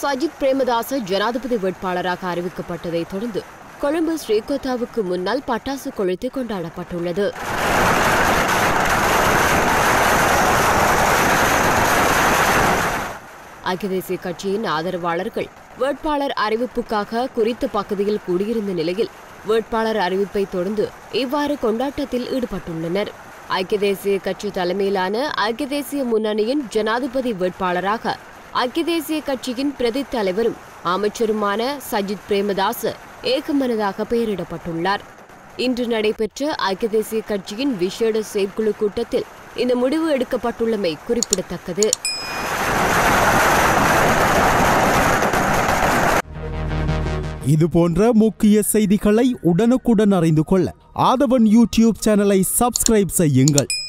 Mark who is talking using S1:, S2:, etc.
S1: சஜித் பிரேமதாச ஜனாதிபதி வேட்பாளராக அறிவிக்கப்பட்டதைத் தொடர்ந்து கொழும்பு ஸ்ரீகோத்தாவுக்கு முன்னால் பட்டாசு கொளுத்தி கொண்டாடப்பட்டுள்ளது ஐக்கிய தேசிய கட்சியின் ஆதரவாளர்கள் வேட்பாளர் அறிவிப்புக்காக குறித்த பகுதியில் கூடியிருந்த நிலையில் வேட்பாளர் அறிவிப்பை தொடர்ந்து இவ்வாறு கொண்டாட்டத்தில் ஈடுபட்டுள்ளனர் ஐக்கிய தேசிய கட்சி தலைமையிலான ஐக்கிய தேசிய முன்னணியின் ஜனாதிபதி வேட்பாளராக ஐக்கிய தேசிய கட்சியின் பிரதி தலைவரும் அமைச்சருமான சஜித் பிரேமதாஸ் ஏகமனதாக பெயரிடப்பட்டுள்ளார் இன்று நடைபெற்ற ஐக்கிய தேசிய கட்சியின் விசேட செயற்குழு கூட்டத்தில் இந்த முடிவு எடுக்கப்பட்டுள்ளமை குறிப்பிடத்தக்கது
S2: இது போன்ற முக்கிய செய்திகளை உடனுக்குடன் அறிந்து கொள்ள ஆதவன் யூடியூப் சேனலை சப்ஸ்கிரைப் செய்யுங்கள்